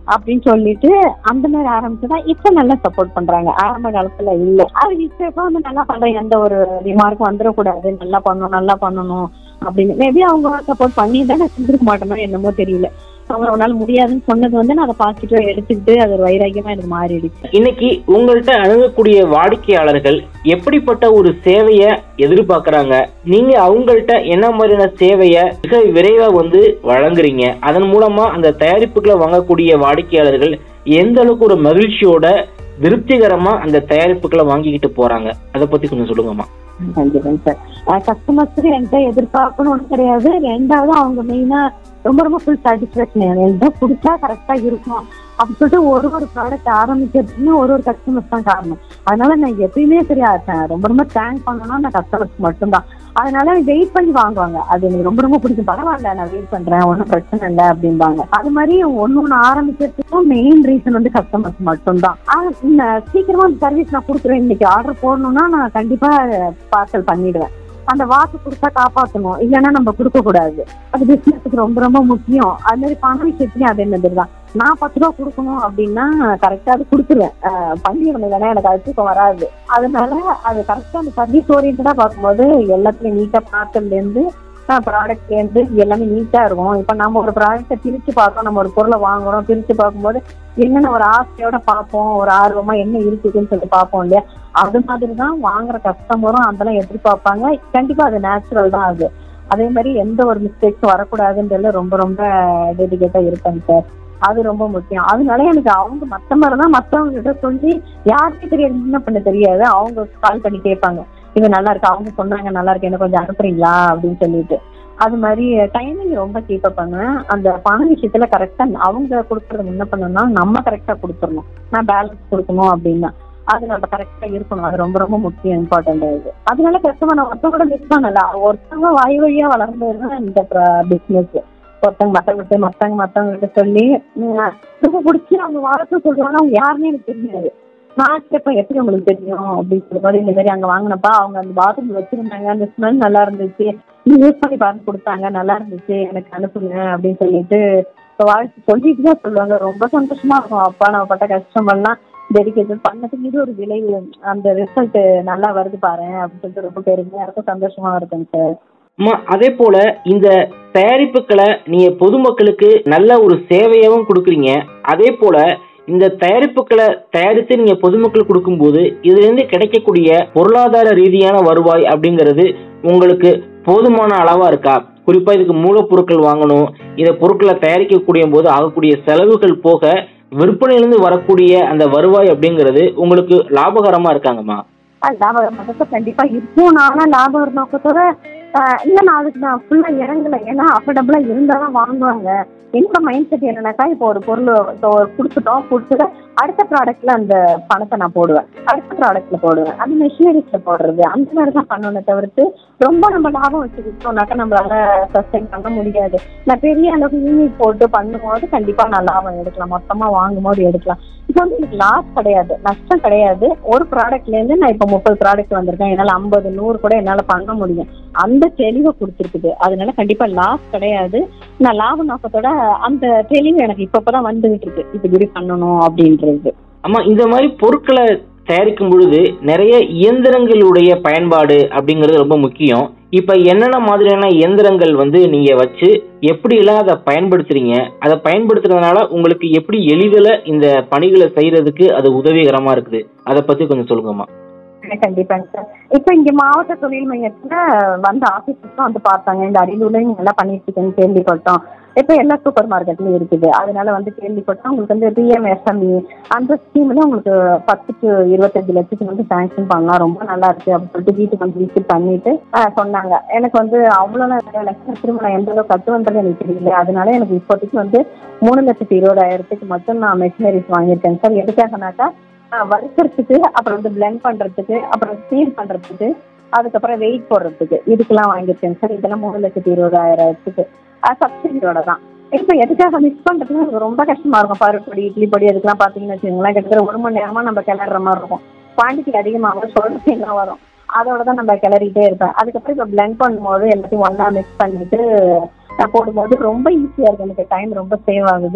அப்படின்னு சொல்லிட்டு அந்த மாதிரி ஆரம்பிச்சுதான் இப்ப நல்லா சப்போர்ட் பண்றாங்க ஆரம்ப காலத்துல இல்ல அது இப்ப இப்ப வந்து நல்லா பண்றேன் எந்த ஒரு ரிமார்க்கும் வந்துடக்கூடாது நல்லா பண்ணணும் நல்லா பண்ணணும் அப்படின்னு மேபி அவங்க சப்போர்ட் பண்ணி தான் நான் செஞ்சிருக்க மாட்டேனோ என்னமோ தெரியல அவங்க அவனால முடியாதுன்னு சொன்னது வந்து நான் அதை பாசிட்டிவா எடுத்துக்கிட்டு அது ஒரு வைராக்கியமா எனக்கு மாறிடுச்சு இன்னைக்கு உங்கள்கிட்ட அணுகக்கூடிய வாடிக்கையாளர்கள் எப்படிப்பட்ட ஒரு சேவையை எதிர்பார்க்கறாங்க நீங்க அவங்கள்ட்ட என்ன மாதிரியான சேவையை மிக விரைவா வந்து வழங்குறீங்க அதன் மூலமா அந்த தயாரிப்புகளை வாங்கக்கூடிய வாடிக்கையாளர்கள் எந்த அளவுக்கு ஒரு மகிழ்ச்சியோட திருப்திகரமா அந்த தயாரிப்புகளை வாங்கிக்கிட்டு போறாங்க அதை பத்தி கொஞ்சம் சொல்லுங்கம்மா கண்டிப்பாங்க சார் கஸ்டமர்ஸுக்கு என்கிட்ட எதிர்பார்க்கணும்னு கிடையாது ரெண்டாவது அவங்க மெயினா ரொம்ப ரொம்ப ஃபுல் சாட்டிஸ்ஃபேக்ஷன் என்கிட்ட பிடிச்சா கரெக்டா இருக்கும் அப்படி சொல்லிட்டு ஒரு ஒரு ப்ராடக்ட் ஆரம்பிக்கிறதுன்னு ஒரு ஒரு கஸ்டமர்ஸ் தான் காரணம் அதனால நான் எப்பயுமே சரியா இருக்கேன் ரொம்ப ரொம்ப தேங்க் பண்ணணும்னா நான் கஸ்டமர்ஸ் மட்டும்தான் அதனால வெயிட் பண்ணி வாங்குவாங்க அது எனக்கு ரொம்ப ரொம்ப பிடிக்கும் பரவாயில்ல நான் வெயிட் பண்றேன் ஒன்றும் பிரச்சனை இல்லை அப்படிம்பாங்க அது மாதிரி ஒன்று ஒன்று ஆரம்பிக்கிறதுக்கும் மெயின் ரீசன் வந்து கஸ்டமர்ஸ் மட்டும்தான் ஆனா, இந்த சீக்கிரமா அந்த சர்வீஸ் நான் கொடுத்துருவேன் இன்னைக்கு ஆர்டர் போடணும்னா நான் கண்டிப்பா பார்சல் பண்ணிடுவேன் அந்த வாக்கு கொடுத்தா காப்பாற்றணும் இல்லைன்னா நம்ம கொடுக்க கூடாது அது பிசினஸுக்கு ரொம்ப ரொம்ப முக்கியம் அது மாதிரி பண விஷயத்துலயும் அது என்னது தான் நான் பத்து ரூபா கொடுக்கணும் அப்படின்னா கரெக்டா அது கொடுத்துருவேன் அஹ் பண்ணிடணும் இல்லைன்னா எனக்கு அது தூக்கம் வராது அதனால அது கரெக்டா அந்த சர்வீஸ் ஓரியன்டா பார்க்கும்போது எல்லாத்துலயும் நீட்டா பார்க்கல இருந்து ப்ராடக்ட்ல இருந்து எல்லாமே நீட்டா இருக்கும் இப்ப நம்ம ஒரு ப்ராடக்ட்டை பிரிச்சு பார்க்கறோம் நம்ம ஒரு பொருளை வாங்குறோம் பிரிச்சு பார்க்கும்போது என்னென்ன ஒரு ஆசையோட பார்ப்போம் ஒரு ஆர்வமா என்ன இருக்குதுன்னு சொல்லிட்டு பார்ப்போம் இல்லையா அது மாதிரி தான் வாங்குற கஸ்டமரும் அதெல்லாம் எதிர்பார்ப்பாங்க கண்டிப்பா அது நேச்சுரல் தான் அது அதே மாதிரி எந்த ஒரு மிஸ்டேக்ஸும் வரக்கூடாதுன்றதுல ரொம்ப ரொம்ப டெடிகேட்டா இருப்பாங்க சார் அது ரொம்ப முக்கியம் அதனால எனக்கு அவங்க மத்த மாதிரி தான் மத்தவங்க கிட்ட சொல்லி யாருக்கும் தெரியாது என்ன பண்ண தெரியாது அவங்க கால் பண்ணி கேட்பாங்க இது நல்லா இருக்கு அவங்க சொன்னாங்க நல்லா இருக்கு என்ன கொஞ்சம் அனுப்புறீங்களா அப்படின்னு சொல்லிட்டு அது மாதிரி டைமிங் ரொம்ப கீப்பப் பண்ணுவேன் அந்த பண விஷயத்துல கரெக்டா அவங்க கொடுக்கறது முன்ன பண்ணணும்னா நம்ம கரெக்டா கொடுத்துடணும் நான் பேலன்ஸ் கொடுக்கணும் அப்படின்னா அது நம்ம கரெக்டா இருக்கணும் அது ரொம்ப ரொம்ப முக்கியம் இம்பார்ட்டன்ட் இது அதனால கஷ்டமா நான் ஒருத்தவங்க கூட மிஸ் பண்ணல ஒருத்தவங்க வாய் வழியா வளர்ந்தது தான் இந்த பிசினஸ் ஒருத்தவங்க மத்தவங்க மத்தவங்க மத்தவங்க கிட்ட சொல்லி உம், ரொம்ப பிடிச்சி அவங்க வாரத்தை சொல்றாங்க அவங்க யாருன்னு எனக்கு தெரியாது நான் கேட்பேன் எப்படி உங்களுக்கு தெரியும் அப்படின்னு சொல்லும்போது இந்த மாதிரி அங்க வாங்கினப்பா அவங்க அந்த பாத்ரூம் வச்சிருந்தாங்க அந்த ஸ்மெல் நல்லா இருந்துச்சு யூஸ் பண்ணி பார்த்து கொடுத்தாங்க நல்லா இருந்துச்சு எனக்கு அனுப்புங்க அப்படின்னு சொல்லிட்டு இப்போ வாழ்த்து சொல்லிட்டு தான் சொல்லுவாங்க ரொம்ப சந்தோஷமா இருக்கும் அப்பா நம்ம பட்ட கஷ்டமெல்லாம் டெடிகேட்டட் பண்ணதுக்கு இது ஒரு விளைவு அந்த ரிசல்ட் நல்லா வருது பாரு அப்படின்னு சொல்லிட்டு ரொம்ப பெருமையா இருக்கும் சந்தோஷமா இருக்குங்க சார் அம்மா அதே போல இந்த தயாரிப்புகளை நீங்க பொதுமக்களுக்கு நல்ல ஒரு சேவையாகவும் கொடுக்குறீங்க அதே போல இந்த தயாரிப்புகளை தயாரித்து நீங்க பொதுமக்களுக்கு கொடுக்கும்போது இதுல இருந்து கிடைக்கக்கூடிய பொருளாதார ரீதியான வருவாய் அப்படிங்கிறது உங்களுக்கு போதுமான அளவா இருக்கா குறிப்பா இதுக்கு மூலப்பொருட்கள் வாங்கணும் இந்த பொருட்களை தயாரிக்கக்கூடிய போது ஆகக்கூடிய செலவுகள் போக விற்பனையிலிருந்து வரக்கூடிய அந்த வருவாய் அப்படிங்கிறது உங்களுக்கு லாபகரமா இருக்காங்கம்மா அது லாபகர நோக்கத்தை கண்டிப்பா இருக்கும் ஆனா லாபகர நோக்கத்தோட ஆஹ் இல்ல நான் அதுக்கு நான் ஃபுல்லா இறங்கல ஏன்னா அஃபோர்டபுளா இருந்தாதான் வாங்குவாங்க என்னோட மைண்ட் செட் என்னன்னாக்கா இப்போ ஒரு பொருள் இப்போ ஒரு கொடுத்துட்டோம் கொடுத்துட்டு அடுத்த ப்ராடக்ட்ல அந்த பணத்தை நான் போடுவேன் அடுத்த ப்ராடக்ட்ல போடுவேன் அது மெஷினரிஸ்ல போடுறது அந்த மாதிரி தான் பண்ணணும் தவிர்த்து ரொம்ப நம்ம லாபம் வச்சுக்கிட்டோம்னாக்கா நம்மளால சஸ்டைன் பண்ண முடியாது நான் பெரிய அளவுக்கு யூனிட் போட்டு பண்ணும்போது கண்டிப்பா நான் லாபம் எடுக்கலாம் மொத்தமா வாங்கும் போது எடுக்கலாம் இப்போ வந்து எனக்கு லாஸ் கிடையாது நஷ்டம் கிடையாது ஒரு ப்ராடக்ட்ல இருந்து நான் இப்போ முப்பது ப்ராடக்ட் வந்திருக்கேன் என்னால ஐம்பது நூறு கூட என்னால பண்ண முடியும் அந்த தெளிவை கொடுத்துருக்குது அதனால கண்டிப்பா லாஸ் கிடையாது நான் லாப நோக்கத்தோட அந்த தெளிவு எனக்கு இப்பதான் வந்துகிட்டு இருக்கு இப்ப இப்படி பண்ணணும் அப்படின்றது அம்மா இந்த மாதிரி பொருட்களை தயாரிக்கும் பொழுது நிறைய இயந்திரங்களுடைய பயன்பாடு அப்படிங்கிறது ரொம்ப முக்கியம் இப்ப என்னென்ன மாதிரியான இயந்திரங்கள் வந்து நீங்க வச்சு எப்படி எல்லாம் அதை பயன்படுத்துறீங்க அதை பயன்படுத்துறதுனால உங்களுக்கு எப்படி எளிதில் இந்த பணிகளை செய்யறதுக்கு அது உதவிகரமா இருக்குது அதை பத்தி கொஞ்சம் சொல்லுங்கம்மா கண்டிப்பாங்க சார் இப்போ இங்க மாவட்ட தொழில் மையத்துல வந்த ஆபீசர்ஸும் வந்து பார்த்தாங்க இந்த அரியலூர்ல நீங்க நல்லா பண்ணிட்டு இருக்கீங்கன்னு கேள்விப்பட்டோம் இப்போ எல்லா சூப்பர் மார்க்கெட்லயும் இருக்குது அதனால வந்து கேள்விப்பட்டோம் உங்களுக்கு வந்து பிஎம்எஸ்எம்இ அந்த ஸ்கீம்ல உங்களுக்கு பத்து டு இருபத்தஞ்சு லட்சத்துக்கு வந்து சாங்ஷன் பண்ணலாம் ரொம்ப நல்லா இருக்கு அப்படின்னு சொல்லிட்டு வீட்டுக்கு வந்து விசிட் பண்ணிட்டு ஆஹ், சொன்னாங்க எனக்கு வந்து அவ்வளோலாம் லட்சம் திரும்ப நான் எந்த அளவுக்கு கட்டுவன்றது எனக்கு தெரியல அதனால எனக்கு இப்போதைக்கு வந்து மூணு லட்சத்தி இருபதாயிரத்துக்கு மட்டும் நான் மெஷினரிஸ் வாங்கியிருக்கேன் சார் எதுக்காகனாக்கா ஆஹ் வறுக்கறதுக்கு அப்புறம் வந்து பிளெண்ட் பண்றதுக்கு அப்புறம் சீல் பண்றதுக்கு அதுக்கப்புறம் வெயிட் போடுறதுக்கு இதுக்கெல்லாம் வாங்கியிருக்கேன் சார் இதெல்லாம் மூணு லட்சத்தி இருபதாயிரத்துக்கு சப்சிடியோட தான் இப்போ எதுக்காக மிக்ஸ் பண்றதுக்கு எனக்கு ரொம்ப கஷ்டமா இருக்கும் பருப்பொடி இட்லி பொடி அதுக்கெல்லாம் பாத்தீங்கன்னு வச்சுக்கோங்களேன் கிட்டத்தட்ட ஒரு மணி நேரமா நம்ம கிளற மாதிரி இருக்கும் குவான்டிட்டி அதிகமாக சொல்றது என்ன வரும் அதோட தான் நம்ம கிளறிட்டே இருப்பேன் அதுக்கப்புறம் இப்போ பிளெண்ட் பண்ணும்போது எல்லாத்தையும் ஒண்ணா மிக்ஸ் பண்ணிட்டு நான் போடும்போது ரொம்ப ஈஸியா இருக்கு எனக்கு டைம் ரொம்ப சேவ் ஆகுது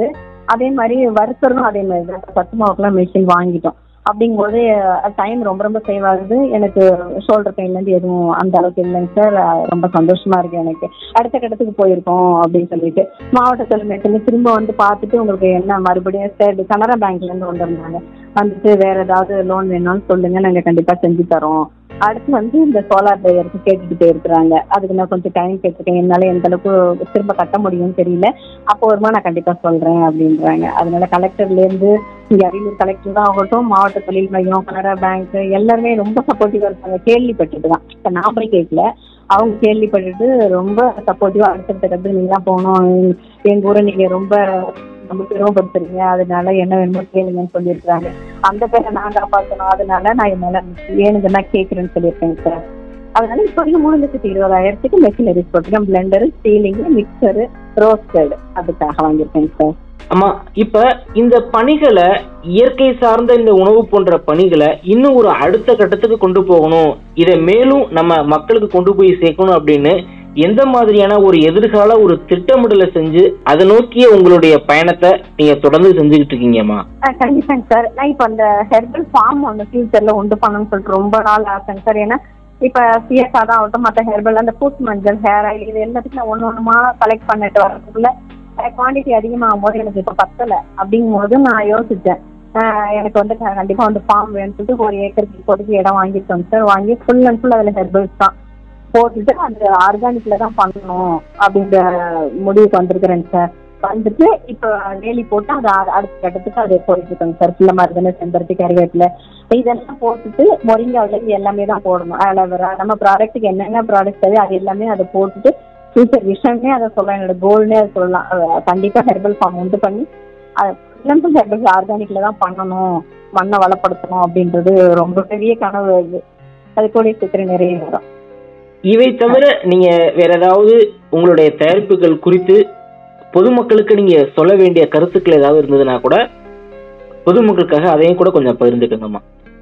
அதே மாதிரி வறுக்கிறதும் அதே மாதிரி தான் சத்து மாவுக்குலாம் மிஷின் வாங்கிட்டோம் அப்படிங்கும்போது டைம் ரொம்ப ரொம்ப சேவ் ஆகுது எனக்கு ஷோல்டர் பெயின்லேருந்து எதுவும் அந்த அளவுக்கு இல்லைங்க சார் ரொம்ப சந்தோஷமா இருக்கு எனக்கு அடுத்த கட்டத்துக்கு போயிருக்கோம் அப்படின்னு சொல்லிட்டு மாவட்ட தலைமையில திரும்ப வந்து பார்த்துட்டு உங்களுக்கு என்ன மறுபடியும் ஸ்டேட் கனரா பேங்க்ல இருந்து வந்திருந்தாங்க வந்துட்டு வேற ஏதாவது லோன் வேணும்னு சொல்லுங்க நாங்க கண்டிப்பா செஞ்சு தரோம் அடுத்து வந்து இந்த சோலார் ட்ரைவருக்கு கேட்டுக்கிட்டே இருக்கிறாங்க அதுக்கு நான் கொஞ்சம் டைம் கேட்டிருக்கேன் என்னால எந்த அளவுக்கு திரும்ப கட்ட முடியும்னு தெரியல அப்போ வருமா நான் கண்டிப்பா சொல்றேன் அப்படின்றாங்க அதனால கலெக்டர்ல இருந்து இங்க அரியலூர் கலெக்டர் தான் ஆகட்டும் மாவட்ட தொழில் மையம் கனரா பேங்க் எல்லாருமே ரொம்ப சப்போர்ட்டிவா இருக்காங்க கேள்விப்பட்டுட்டு தான் இப்ப நான் போய் கேட்கல அவங்க கேள்விப்பட்டுட்டு ரொம்ப சப்போர்ட்டிவா அடுத்தடுத்த கட்டத்துக்கு நீங்க தான் போகணும் எங்க ஊரை நீங்க ரொம்ப ரொம்ப பெருமைப்படுத்துறீங்க அதனால என்ன வேணுமோ கேளுங்கன்னு சொல்லியிருக்காங்க அந்த பேரை நான் காப்பாற்றணும் அதனால நான் என்னால வேணுங்கன்னா கேட்குறேன்னு சொல்லியிருக்கேங்க சார் அதனால இப்போ வரைக்கும் மூணு லட்சத்தி இருபதாயிரத்துக்கு மெஷினரிஸ் போட்டிருக்கேன் பிளெண்டரு ஸ்டீலிங்கு மிக்சரு ரோஸ்டட் அதுக்காக வாங்கியிருக்கேங்க சார் ஆமா இப்ப இந்த பணிகளை இயற்கை சார்ந்த இந்த உணவு போன்ற பணிகளை இன்னும் ஒரு அடுத்த கட்டத்துக்கு கொண்டு போகணும் இதை மேலும் நம்ம மக்களுக்கு கொண்டு போய் சேர்க்கணும் அப்படின்னு எந்த மாதிரியான ஒரு எதிர்கால ஒரு திட்டமிடலை செஞ்சு அதை நோக்கிய உங்களுடைய பயணத்தை நீங்க தொடர்ந்து செஞ்சுக்கிட்டு இருக்கீங்கம்மா ஆ, கண்டிப்பாங்க சார் நான் இப்போ அந்த ஹெர்பல் ஃபார்ம் ஒன்று ஃபியூச்சர்ல உண்டு பண்ணணும்னு சொல்லிட்டு ரொம்ப நாள் ஆசைங்க சார் ஏன்னா இப்போ சிஎஸ்ஆ தான் ஆகட்டும் மற்ற ஹெர்பல் அந்த பூட் மஞ்சள் ஹேர் ஆயில் இது எல்லாத்துக்கும் நான் ஒன்று ஒன்றுமா கலெக்ட் பண்ணிட்டு வரதுக்குள்ள குவான்டிட்டி அதிகமாகும் போது எனக்கு இப்போ பத்தலை அப்படிங்கும்போது நான் யோசிச்சேன் ஆ, எனக்கு வந்து க- கண்டிப்பா வந்து ஃபார்ம் வேணும்னு சொல்லிட்டு ஒரு ஏக்கருக்கு இப்போதைக்கு இடம் வாங்கிட்டோம் சார் வாங்கி ஃபுல் அண்ட் ஃபுல் அதில் ஹெர்பல்ஸ் தான் போட்டுட்டு அந்த ஆர்கானிக்ல தான் பண்ணணும் அப்படின்ற முடிவுக்கு வந்திருக்கிறேங்க சார் வந்துட்டு இப்போ வேலி போட்டு அது அ- அடுத்த கட்டத்துக்கு அது போயிட்டு இருக்கோங்க சார் பிள்ளை மருதுன்னு செம்பருத்தி கருவேப்பிலை இதெல்லாம் போட்டுட்டு மொரிங்காவில இருந்து எல்லாமே தான் போடணும் அலோவேரா நம்ம ப்ராடக்ட்டுக்கு என்னென்ன ப்ராடக்ட் தேவை அது எல்லாமே அதை போட்டுட்டு ஃபியூச்சர் விஷயமே அதை சொல்லலாம் என்னோட கோல்னே அதை சொல்லலாம் அஹ் கண்டிப்பா ஹெர்பல் ஃபார்ம் உண்டு பண்ணி அது ஹெர்பல் ஆர்கானிக்ல தான் பண்ணணும் மண்ணை வளப்படுத்தணும் அப்படின்றது ரொம்ப பெரிய கனவு அது அது கூட சீக்கிரம் நிறைய வரும் இவை தவிர நீங்க வேற ஏதாவது உங்களுடைய தயாரிப்புகள் குறித்து பொதுமக்களுக்கு நீங்க சொல்ல வேண்டிய கருத்துக்கள் ஏதாவது இருந்ததுன்னா கூட பொதுமக்களுக்காக அதையும் கூட கொஞ்சம் பகிர்ந்துக்கங்கம்மா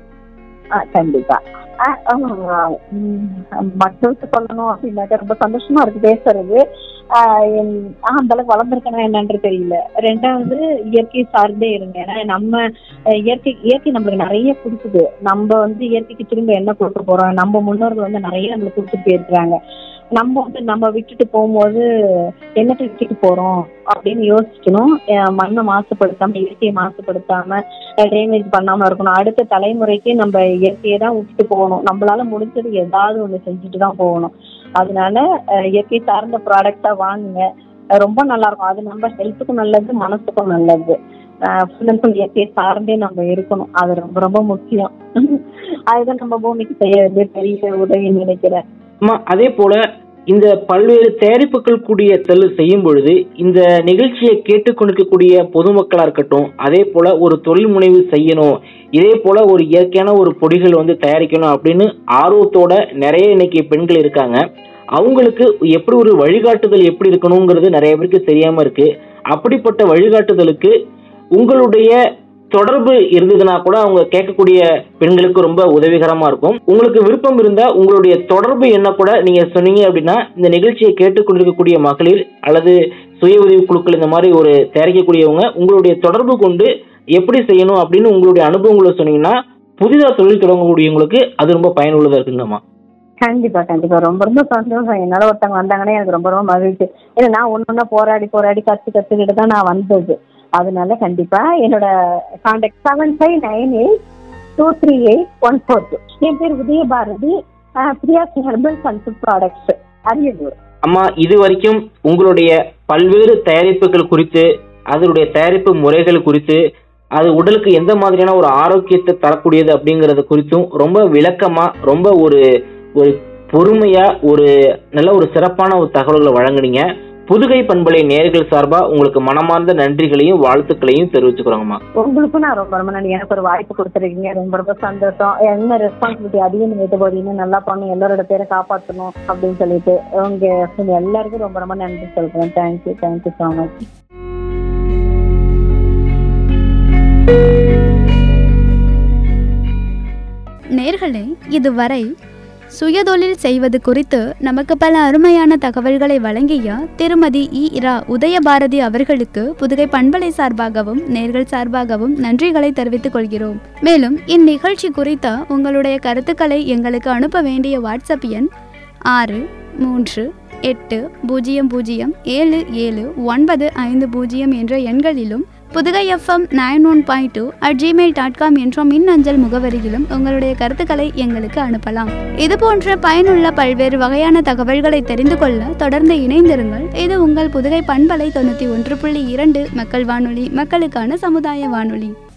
ஆ, கண்டிப்பா ஆ, ஆமாங்க. ம், மக்களுக்கு சொல்லணும் அப்படின்னாக்க ரொம்ப சந்தோஷமா இருக்கு பேசுறது ஆ, என்- ஆ, அந்த அளவுக்கு வளர்ந்துருக்கணும் என்னன்னு தெரியல ரெண்டாவது இயற்கை சார்ந்தே இருங்க ஏன்னா நம்ம அஹ், இயற்கை இயற்கை நம்மளுக்கு நிறைய கொடுக்குது நம்ம வந்து இயற்கைக்கு திரும்ப என்ன கொடுக்க போறோம் நம்ம முன்னோர்கள் வந்து நிறைய நம்மளுக்கு கொடுத்துட்டு போயிருக்கிறாங்க நம்ம வந்து நம்ம விட்டுட்டு போகும்போது என்னத்தை விட்டுட்டு போறோம் அப்படின்னு யோசிக்கணும் அஹ், மண்ணை மாசுபடுத்தாம இயற்கையை மாசுபடுத்தாம ட்ரைனேஜ் பண்ணாம இருக்கணும் அடுத்த தலைமுறைக்கு நம்ம இயற்கையை தான் விட்டுட்டு போகணும் நம்மளால முடிஞ்சது ஏதாவது ஒண்ணு செஞ்சுட்டு தான் போகணும் அதனால அஹ், இயற்கை சார்ந்த ப்ராடக்டா வாங்குங்க அஹ், ரொம்ப நல்லா இருக்கும் அது நம்ம ஹெல்த்துக்கும் நல்லது மனசுக்கும் நல்லது ஃபுல் அண்ட் ஃபுல் இயற்கையை சார்ந்தே நம்ம இருக்கணும் அது ரொம்ப ரொம்ப முக்கியம் அதுதான் நம்ம பூமிக்கு செய்ய வேண்டிய பெரிய உதவின்னு நினைக்கிறேன் அம்மா அதே போல இந்த பல்வேறு தயாரிப்புகள் கூடிய செல் செய்யும் பொழுது இந்த நிகழ்ச்சியை கேட்டுக்கொண்டிருக்கக்கூடிய பொதுமக்களா இருக்கட்டும் அதே போல ஒரு தொழில் முனைவு செய்யணும் இதே போல ஒரு இயற்கையான ஒரு பொடிகள் வந்து தயாரிக்கணும் அப்படின்னு ஆர்வத்தோட நிறைய இன்னைக்கு பெண்கள் இருக்காங்க அவங்களுக்கு எப்படி ஒரு வழிகாட்டுதல் எப்படி இருக்கணுங்கிறது நிறைய பேருக்கு தெரியாம இருக்கு அப்படிப்பட்ட வழிகாட்டுதலுக்கு உங்களுடைய தொடர்பு இருந்ததுன்னா கூட அவங்க கேட்கக்கூடிய பெண்களுக்கு ரொம்ப உதவிகரமா இருக்கும் உங்களுக்கு விருப்பம் இருந்தா உங்களுடைய தொடர்பு என்ன கூட நீங்க சொன்னீங்க அப்படின்னா இந்த நிகழ்ச்சியை கேட்டுக்கொண்டிருக்கக்கூடிய மகளிர் அல்லது சுய உதவி குழுக்கள் இந்த மாதிரி ஒரு தயாரிக்கக்கூடியவங்க உங்களுடைய தொடர்பு கொண்டு எப்படி செய்யணும் அப்படின்னு உங்களுடைய அனுபவங்களை சொன்னீங்கன்னா புதிதா தொழில் தொடங்கக்கூடியவங்களுக்கு அது ரொம்ப பயனுள்ளதா இருக்குங்கம்மா கண்டிப்பா கண்டிப்பா ரொம்ப ரொம்ப சந்தோஷம் என்னால ஒருத்தவங்க வந்தாங்கன்னா எனக்கு ரொம்ப ரொம்ப மகிழ்ச்சி ஏன்னா நான் ஒண்ணு ஒண்ணா போராடி போராடி கத்து கத்துக்கிட்டு தான் நான் வந்தது அதனால கண்டிப்பா என்னோட contact seven five nine eight two three eight one four two என் பேர் உதயபாரதி ஆஹ் Priya herbal and food products Ariyalur அம்மா இது வரைக்கும் உங்களுடைய பல்வேறு தயாரிப்புகள் குறித்து அதனுடைய தயாரிப்பு முறைகள் குறித்து அது உடலுக்கு எந்த மாதிரியான ஒரு ஆரோக்கியத்தை தரக்கூடியது அப்படிங்கறது குறித்தும் ரொம்ப விளக்கமா ரொம்ப ஒரு ஒரு பொறுமையா ஒரு நல்ல ஒரு சிறப்பான ஒரு தகவல்களை வழங்குனீங்க புதுகை பண்பலை நேர்கள் சார்பா உங்களுக்கு மனமார்ந்த நன்றிகளையும் வாழ்த்துக்களையும் தெரிவிச்சுக்கிறோங்கம்மா உங்களுக்கும் நான் ரொம்ப ரொம்ப நன்றி எனக்கு ஒரு வாய்ப்பு கொடுத்துருக்கீங்க ரொம்ப ரொம்ப சந்தோஷம் என்ன ரெஸ்பான்சிபிலிட்டி அதிகம் வைத்த போது இன்னும் நல்லா பண்ணணும் எல்லாரோட பேரை காப்பாற்றணும் அப்படின்னு சொல்லிட்டு உங்க உங்க எல்லாருக்கும் ரொம்ப ரொம்ப நன்றி சொல்றேன் தேங்க்யூ தேங்க்யூ ஸோ மச் நேர்களே இதுவரை சுயதொழில் செய்வது குறித்து நமக்கு பல அருமையான தகவல்களை வழங்கிய திருமதி இ இரா உதயபாரதி அவர்களுக்கு புதுகை பண்பலை சார்பாகவும் நேர்கள் சார்பாகவும் நன்றிகளை தெரிவித்துக் கொள்கிறோம் மேலும் இந்நிகழ்ச்சி குறித்த உங்களுடைய கருத்துக்களை எங்களுக்கு அனுப்ப வேண்டிய வாட்ஸ்அப் எண் ஆறு மூன்று எட்டு பூஜ்ஜியம் பூஜ்ஜியம் ஏழு ஏழு ஒன்பது ஐந்து பூஜ்ஜியம் என்ற எண்களிலும் Pudugai FM nine one point two at Gmail dot com என்ற மின்னஞ்சல் முகவரியிலும் உங்களுடைய கருத்துக்களை எங்களுக்கு அனுப்பலாம் இது போன்ற பயனுள்ள பல்வேறு வகையான தகவல்களை தெரிந்து கொள்ள தொடர்ந்து இணைந்திருங்கள் இது உங்கள் புதுகை பண்பலை தொண்ணூற்றி ஒன்று புள்ளி இரண்டு மக்கள் வானொலி மக்களுக்கான சமுதாய வானொலி